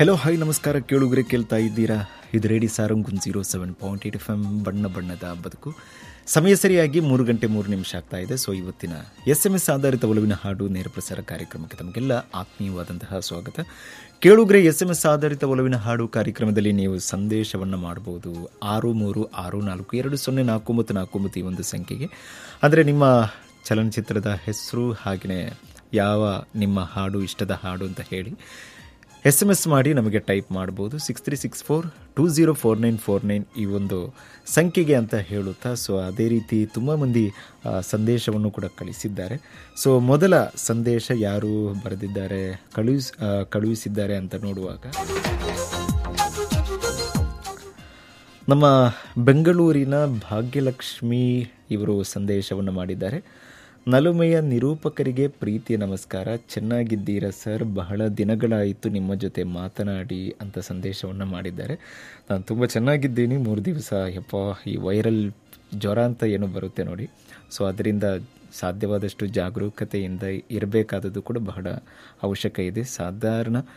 hello hi ನಮಸ್ಕಾರ ಕೇಳುಗರೆ ಕೇಳ್ತಾ ಇದ್ದೀರಾ ಇದು ರೇಡಿ ಸಾರಂಗುನ್ zero seven point eight F M ಬಣ್ಣ ಬಣ್ಣದ ಬದುಕು ಸಮಯ ಸರಿಯಾಗಿ ಮೂರು ಗಂಟೆ ಮೂರು ನಿಮಿಷ ಆಗ್ತಾ ಇದೆ ಸೊ ಇವತ್ತಿನ ಎಸ್ ಎಂ ಎಸ್ ಆಧಾರಿತ ಒಲವಿನ ಹಾಡು ನೇರ ಪ್ರಸಾರ ಕಾರ್ಯಕ್ರಮಕ್ಕೆ ತಮಗೆಲ್ಲ ಆತ್ಮೀಯವಾದಂತಹ ಸ್ವಾಗತ ಕೇಳುಗರೆ ಎಸ್ ಎಂ ಎಸ್ ಆಧಾರಿತ ಒಲವಿನ ಹಾಡು ಕಾರ್ಯಕ್ರಮದಲ್ಲಿ ನೀವು ಸಂದೇಶವನ್ನು ಮಾಡಬಹುದು ಆರು ಮೂರು ಆರು ನಾಲ್ಕು ಎರಡು ಸೊನ್ನೆ ನಾಲ್ಕು ಒಂಬತ್ತು ನಾಲ್ಕು ಒಂಬತ್ತು ಈ ಒಂದು ಸಂಖ್ಯೆಗೆ ಅಂದರೆ ನಿಮ್ಮ ಚಲನಚಿತ್ರದ ಹೆಸರು ಹಾಗೆಯೇ ಯಾವ ನಿಮ್ಮ ಹಾಡು ಇಷ್ಟದ ಹಾಡು ಅಂತ ಹೇಳಿ ಎಸ್ ಎಮ್ ಎಸ್ ಮಾಡಿ ನಮಗೆ ಟೈಪ್ ಮಾಡ್ಬೋದು six three six four two zero four nine four nine ಈ ಒಂದು ಸಂಖ್ಯೆಗೆ ಅಂತ ಹೇಳುತ್ತಾ ಸೊ ಅದೇ ರೀತಿ ತುಂಬ ಮಂದಿ ಆ, ಸಂದೇಶವನ್ನು ಕೂಡ ಕಳಿಸಿದ್ದಾರೆ ಸೊ ಮೊದಲ ಸಂದೇಶ ಯಾರು ಬರೆದಿದ್ದಾರೆ ಕಳುಹಿಸ್ ಆ, ಕಳುಹಿಸಿದ್ದಾರೆ ಅಂತ ನೋಡುವಾಗ ನಮ್ಮ ಬೆಂಗಳೂರಿನ ಭಾಗ್ಯಲಕ್ಷ್ಮಿ ಇವರು ಸಂದೇಶವನ್ನು ಮಾಡಿದ್ದಾರೆ ನಲುಮೆಯ ನಿರೂಪಕರಿಗೆ ಪ್ರೀತಿಯ ನಮಸ್ಕಾರ ಚೆನ್ನಾಗಿದ್ದೀರಾ ಸರ್ ಬಹಳ ದಿನಗಳಾಯಿತು ನಿಮ್ಮ ಜೊತೆ ಮಾತನಾಡಿ ಅಂತ ಸಂದೇಶವನ್ನು ಮಾಡಿದ್ದಾರೆ ನಾನು ತುಂಬ ಚೆನ್ನಾಗಿದ್ದೀನಿ ಮೂರು ದಿವಸ ಯಪ್ಪ ಈ ವೈರಲ್ ಜ್ವರ ಅಂತ ಏನೋ ಬರುತ್ತೆ ನೋಡಿ ಸೊ ಅದರಿಂದ ಸಾಧ್ಯವಾದಷ್ಟು ಜಾಗರೂಕತೆಯಿಂದ ಇರಬೇಕಾದದ್ದು ಕೂಡ ಬಹಳ ಅವಶ್ಯಕ ಇದೆ ಸಾಧಾರಣ